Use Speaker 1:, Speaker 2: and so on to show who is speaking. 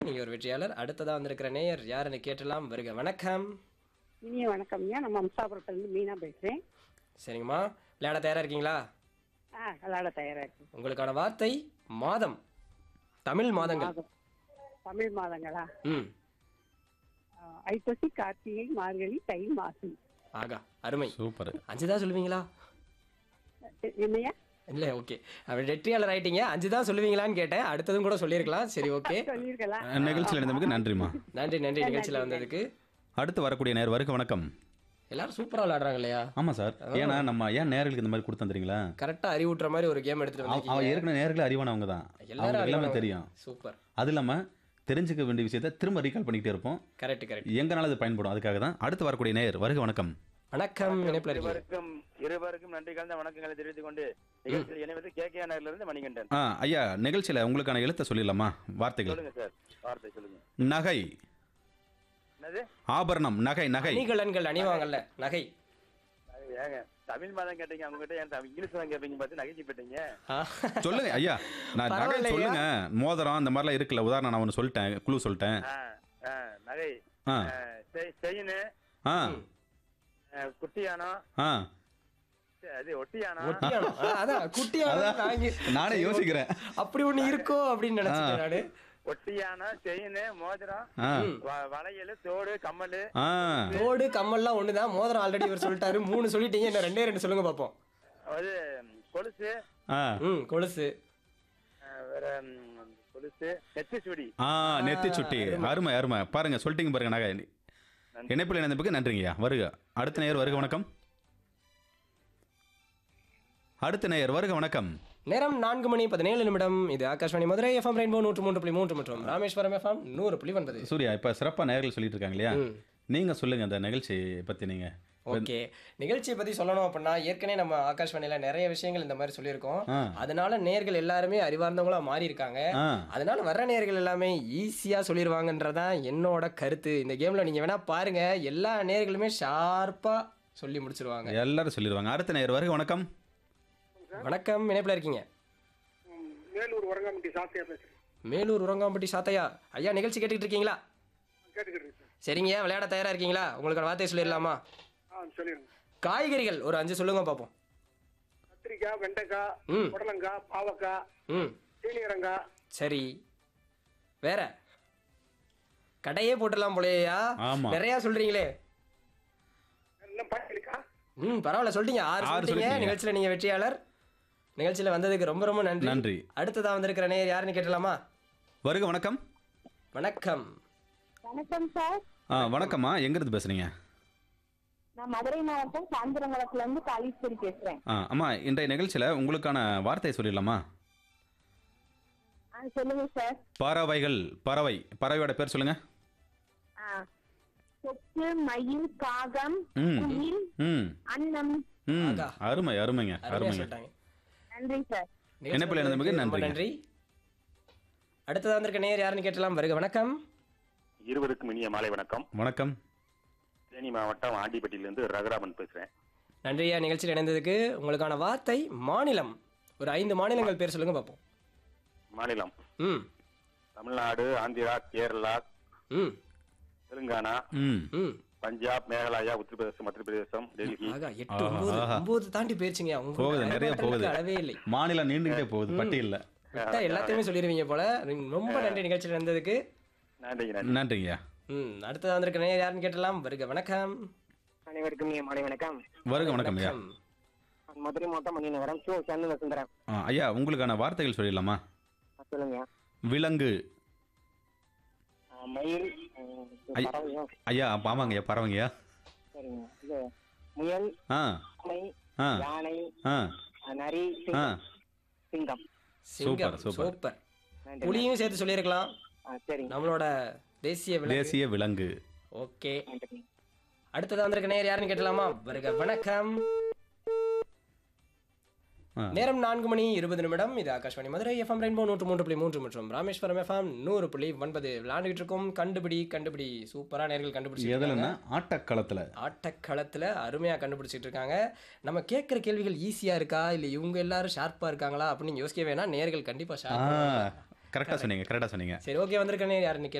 Speaker 1: நீங்க ஒரு வெற்றியாளர் அடுத்ததா வந்திருக்கிற நேயர் யாருன்னு கேட்டலாம் வருக வணக்கம்
Speaker 2: இனிய வணக்கம்யா நம்ம அம்சாபுரத்துல இருந்து மீனா பேசுறேன்
Speaker 1: சரிங்கம்மா விளையாட தயாரா இருக்கீங்களா
Speaker 2: ஆ விளையாட தயாரா இருக்கு
Speaker 1: உங்களுக்கான வார்த்தை மாதம் தமிழ் மாதங்கள்
Speaker 2: மாதம் தமிழ் மாதங்களா
Speaker 1: ம்
Speaker 2: ஆ, ஐப்பசி கார்த்திகை மார்கழி தை மாசி
Speaker 1: ஆகா அருமை
Speaker 3: சூப்பர்
Speaker 1: அஞ்சு தான் சொல்லுவீங்களா
Speaker 2: எ- என்னய்யா
Speaker 1: இல்ல ஓகே அவர் வெற்றியாளர் ஆயிட்டீங்க அஞ்சு தான் சொல்லுவீங்களான்னு கேட்டேன் அடுத்ததும் கூட சொல்லியிருக்கலாம் சரி ஓகே
Speaker 2: சொல்லியிருக்கலாம்
Speaker 3: நிகழ்ச்சியில் இருந்ததுக்கு நன்றிம்மா
Speaker 1: நன்றி நன்றி நிகழ்ச்சியில் வந்ததுக்கு
Speaker 3: அடுத்து வரக்கூடிய நேர் வருக வணக்கம்
Speaker 1: எல்லாரும் சூப்பரா விளையாடுறாங்க இல்லையா
Speaker 3: ஆமாம் சார் ஏன்னா நம்ம ஏன் நேர்களுக்கு இந்த மாதிரி கொடுத்து தந்துறீங்களா
Speaker 1: கரெக்டா அறிவுற்ற மாதிரி ஒரு கேம் எடுத்துட்டு
Speaker 3: அவ- அவ
Speaker 1: வந்திருக்கீங்க
Speaker 3: ஏற்கனவே நேர்களே அறிவானவங்க தான்
Speaker 1: எல்லாரும்
Speaker 3: அவங்களுக்கு எல்லாமே
Speaker 1: அறிவானவங்க.
Speaker 3: தெரியும்
Speaker 1: சூப்பர்
Speaker 3: அது இல்லாமல் தெரிஞ்சுக்க வேண்டிய விஷயத்த திரும்ப ரீகால் பண்ணிக்கிட்டே இருப்போம்
Speaker 1: கரெக்ட் கரெக்ட்
Speaker 3: எங்கனால அது பயன்படும் அதுக்காக தான் அடுத்து வரக்கூடிய நேர் வருக வணக்கம்
Speaker 1: வணக்கம் இணைப்புல இருக்கீங்க
Speaker 4: இருவருக்கும் இருவருக்கும் நன்றி கலந்த வணக்கங்களை தெரிவித்துக் கொண்டு நிகழ்ச்சியில் இணைவது கே கே நகர்ல இருந்து மணிகண்டன்
Speaker 3: ஆ ஐயா நிகழ்ச்சியில் உங்களுக்கான எழுத்தை சொல்லிடலாமா வார்த்தைகள்
Speaker 4: சொல்லுங்க சார் வார்த்தை சொல்லுங்க
Speaker 3: நகை
Speaker 4: என்னது
Speaker 3: ஆபரணம் நகை நகை
Speaker 1: அணிகலன்கள் அணிவாங்கல்ல நகை
Speaker 4: அது ஏங்க தமிழ் மாதம் கேட்டீங்க அவங்க கிட்ட ஏன் தமிழ் இங்கிலீஷ் தான் கேட்பீங்க பார்த்து நகைச்சு போயிட்டீங்க
Speaker 1: ஆ.
Speaker 3: சொல்லுங்க ஐயா நான் நகை
Speaker 1: பரவாயில்லையா?
Speaker 3: சொல்லுங்க மோதிரம் அந்த மாதிரிலாம் இருக்குல்ல உதாரணம் நான் ஒன்று சொல்லிட்டேன் குழு சொல்லிட்டேன்
Speaker 4: ஆ, ஆ, நகை
Speaker 3: ஆ
Speaker 4: செயின்
Speaker 3: ஆ
Speaker 4: குட்டியானம்
Speaker 3: ஆ
Speaker 4: சே- அது ஒட்டியானம்
Speaker 1: ஒட்டியானம். ஆ, அதான் குட்டியானம் வாங்கி
Speaker 3: நானே யோசிக்கிறேன்
Speaker 1: அப்படி ஒண்ணு இருக்கோ அப்படின்னு நினைச்சிட்டேன் நானு
Speaker 4: ஒட்டியானம் செயின் மோதிரம்
Speaker 3: ஆ
Speaker 4: வ- வளையல் தோடு கம்மல்
Speaker 3: ஆ
Speaker 1: தோடு கம்மல்லாம் ஒண்ணுதான் மோதிரம் ஆல்ரெடி இவர் சொல்லிட்டாரு மூணு சொல்லிட்டீங்க இன்னும் ரெண்டே ரெண்டு சொல்லுங்க பாப்போம்
Speaker 4: அது ம், கொலுசு
Speaker 3: ஆ
Speaker 1: ம் கொலுசு
Speaker 4: ஆ, வேற ம், கொலுசு நெத்தி சுடி
Speaker 3: ஆ நெத்தி சுட்டி அருமை அருமை பாருங்க சொல்லிட்டீங்க பாருங்க நகை இணைப்பில் இணைந்ததுக்கு நன்றிங்கய்யா வருக அடுத்த நேயர் வருக வணக்கம் அடுத்த நேயர் வருக வணக்கம்
Speaker 1: நேரம் நான்கு மணி பதினேழு நிமிடம் இது ஆகாஷ்வாணி மதுரை எஃப்எம் ரெயின்போ நூற்று மூன்று புள்ளி மூன்று மற்றும் ராமேஸ்வரம் எஃப்எம் நூறு புள்ளி ஒன்பது
Speaker 3: சூர்யா இப்போ சிறப்பாக நேயர்கள் சொல்லிட்டு இருக்காங்க இல்லையா நீங்க சொல்லுங்க அந்த நிகழ்ச்சி பத்தி நீங்க
Speaker 1: ஓகே நிகழ்ச்சியை பத்தி சொல்லணும் அப்படின்னா ஏற்கனவே நம்ம ஆகாஷ்வாணியில நிறைய விஷயங்கள் இந்த மாதிரி சொல்லியிருக்கோம்
Speaker 3: ஆ.
Speaker 1: அதனால நேர்கள் எல்லாருமே அறிவார்ந்தவங்களா மாறி இருக்காங்க
Speaker 3: ஆ
Speaker 1: அதனால வர்ற நேர்கள் எல்லாமே ஈஸியா சொல்லிடுவாங்கன்றதான் என்னோட கருத்து இந்த கேம்ல நீங்க வேணா பாருங்க எல்லா நேர்களுமே ஷார்ப்பா சொல்லி முடிச்சிருவாங்க
Speaker 3: எல்லாரும் சொல்லிடுவாங்க அடுத்த நேயர் வருக வணக்கம்
Speaker 1: வணக்கம் இணைப்புல இருக்கீங்க
Speaker 5: வேலூர் உரங்காமட்டி சாத்தியா பேசுறேன்
Speaker 1: மேலூர் உரங்காம்பட்டி சாத்தையா ஐயா நிகழ்ச்சி கேட்டுக்கிட்டு இருக்கீங்களா
Speaker 5: கேட்டுக்கிறேன் சார்
Speaker 1: சரிங்க விளையாட தயாரா இருக்கீங்களா உங்களுக்கான வார்த்தையை சொல்லிடலாமா
Speaker 5: ஆ சொல்லிடுங்க
Speaker 1: காய்கறிகள் ஒரு அஞ்சு சொல்லுங்க பார்ப்போம்
Speaker 5: கத்திரிக்காய் வெண்டைக்காய்
Speaker 1: ம்.
Speaker 5: புடலங்காய் பாவக்காய்
Speaker 1: ம்
Speaker 5: சீனியரங்காய்
Speaker 1: சரி வேற கடையே போட்டுடலாம் போலயா
Speaker 3: ஆமா.
Speaker 1: நிறைய சொல்றீங்களே
Speaker 5: என்ன பாட்டிருக்கா
Speaker 1: ம் பரவாயில்ல சொல்லிட்டீங்க ஆறு
Speaker 3: ஆறு
Speaker 1: சொல்லிட்டீங்க
Speaker 3: சொல்லிட்டீங்க.
Speaker 1: நிகழ்ச்சியில நீங்க வெற்றியாளர் நிகழ்ச்சியில வந்ததுக்கு ரொம்ப ரொம்ப நன்றி
Speaker 3: நன்றி.
Speaker 1: அடுத்ததா வந்திருக்கிற நேயர் யாருன்னு கேட்டலாமா
Speaker 3: வருக வணக்கம்
Speaker 1: வணக்கம்
Speaker 6: வணக்கம் சார்
Speaker 3: ஆ வணக்கம்மா எங்கிருந்து பேசுறீங்க
Speaker 6: நான் மதுரை மாவட்டம் காஞ்சிரங்குளத்துல இருந்து காளீஸ்வரி பேசுறேன்
Speaker 3: ஆ அம்மா இன்றைய நிகழ்ச்சியில் உங்களுக்கான வார்த்தையை சொல்லிடலாமா
Speaker 6: ஆ சொல்லுங்க சார்
Speaker 3: பறவைகள் பறவை பறவையோட பேர் சொல்லுங்க
Speaker 6: ஆ கொக்கு மயில் காகம்
Speaker 3: ம்
Speaker 6: குயில்
Speaker 3: ம்
Speaker 6: அன்னம்
Speaker 3: ம்
Speaker 1: ஆகா.
Speaker 3: அருமை அருமைங்க
Speaker 1: அருமையா
Speaker 3: அருமைங்க
Speaker 1: சொல்லிட்டாங்க
Speaker 6: நன்றி சார்
Speaker 1: நிகழ்ச்சியில
Speaker 3: இணைப்பில் இருந்தமைக்கு
Speaker 1: வந்ததுக்கு ரொம்ப
Speaker 3: நன்றிங்க.
Speaker 1: நன்றி அடுத்ததா வந்திருக்க நேயர் யாருன்னு கேட்டலாம் வருக வணக்கம்
Speaker 4: இருவருக்கும் இனிய மாலை வணக்கம்
Speaker 3: வணக்கம்
Speaker 4: தேனி மாவட்டம் ஆண்டிப்பட்டியிலிருந்து ரகுராமன் பேசுறேன்
Speaker 1: நன்றியா நிகழ்ச்சியில் இணைந்ததுக்கு உங்களுக்கான வார்த்தை மாநிலம் ஒரு ஐந்து மாநிலங்கள் பேர் சொல்லுங்க பார்ப்போம்
Speaker 4: மாநிலம்
Speaker 1: ம்
Speaker 4: தமிழ்நாடு ஆந்திரா கேரளா
Speaker 1: ம்
Speaker 4: தெலுங்கானா
Speaker 3: ம்
Speaker 1: ம்
Speaker 4: பஞ்சாப் மேகாலயா உத்தரப்பிரதேசம் மத்திய பிரதேசம் டெல்லி
Speaker 1: ஆகா எட்டு
Speaker 3: ஆஹா,
Speaker 1: ஒன்பது
Speaker 3: ஆஹா.
Speaker 1: ஒன்பது தாண்டி போயிருச்சுங்க உங்க
Speaker 3: போகுது, நிறைய
Speaker 1: அறிவாற்றலுக்கு
Speaker 3: போகுது.
Speaker 1: அளவே இல்லை
Speaker 3: மாநிலம் நீண்டுகிட்டே போகுது பட்டியலில்
Speaker 1: விட்டா எல்லாத்தையுமே சொல்லிடுவீங்க போல ரொம்ப நன்றி நிகழ்ச்சியில் இருந்ததுக்கு
Speaker 4: நன்றிங்க நன்றி
Speaker 3: நன்றிங்கய்யா
Speaker 1: ம் அடுத்ததா வந்திருக்க நேயர் யாருன்னு கேட்டலாம் வருக வணக்கம்
Speaker 5: அனைவருக்கும் நீ மாலை வணக்கம்
Speaker 3: வருக வணக்கம் ஐயா
Speaker 5: நான் மதுரை மாவட்டம் மணி நகரம் சோ சன்னு வசுந்தரன்
Speaker 3: ஆ, ஐயா உங்களுக்கான வார்த்தைகள் சொல்லிடலாமா
Speaker 5: சொல்லுங்க
Speaker 3: விலங்கு
Speaker 5: ஆ, மயில் ஆ,
Speaker 3: ஐ-
Speaker 5: பறவையும்
Speaker 3: ஐயா ஆமாங்கய்யா பறவைங்கய்யா
Speaker 5: சரிங்க இது முயல்
Speaker 3: ஆ
Speaker 5: ஆமை
Speaker 3: ஆ
Speaker 5: யானை
Speaker 3: ஆ
Speaker 5: ஆ, நரி
Speaker 3: ஆ
Speaker 5: சிங்கம்
Speaker 1: சிங்கம்
Speaker 3: சூப்பர், சூப்பர்.
Speaker 1: சூப்பர்
Speaker 5: நன்றி
Speaker 1: புலியும் சேர்த்து சொல்லியிருக்கலாம்
Speaker 5: ஆ, சரிங்க
Speaker 1: நம்மளோட தேசிய விலங்கு
Speaker 3: தேசிய விலங்கு
Speaker 1: ஓகே
Speaker 5: நன்றி
Speaker 1: அடுத்ததா வந்திருக்க நேயர் யாருன்னு கேட்டலாமா வருக வணக்கம்
Speaker 3: ஆ.
Speaker 1: நேரம் நான்கு மணி இருபது நிமிடம் இது ஆகாஷ்வாணி மதுரை எஃப்எம் ரெயின்போ நூற்று மூன்று புள்ளி மூன்று மற்றும் ராமேஸ்வரம் எஃப்எம் நூறு புள்ளி ஒன்பது விளையாண்டுகிட்டு இருக்கோம் கண்டுபிடி கண்டுபிடி சூப்பரா நேர்கள் கண்டுபிடிச்சு
Speaker 3: எதுலன்னா ஆட்டக்களத்தில்
Speaker 1: ஆட்டக்களத்துல அருமையா கண்டுபிடிச்சிட்டு இருக்காங்க நம்ம கேட்குற கேள்விகள் ஈஸியா இருக்கா இல்ல இவங்க எல்லாரும் ஷார்ப்பா இருக்காங்களா அப்படின்னு யோசிக்க வேணாம் நேர்கள் கண்டிப்பா
Speaker 3: ஆ
Speaker 1: ஷார்ப்பா
Speaker 3: கரெக்டாக சொன்னீங்க கரெக்டாக சொன்னீங்க
Speaker 1: சரி ஓகே வந்திருக்கேனே யாருன்னு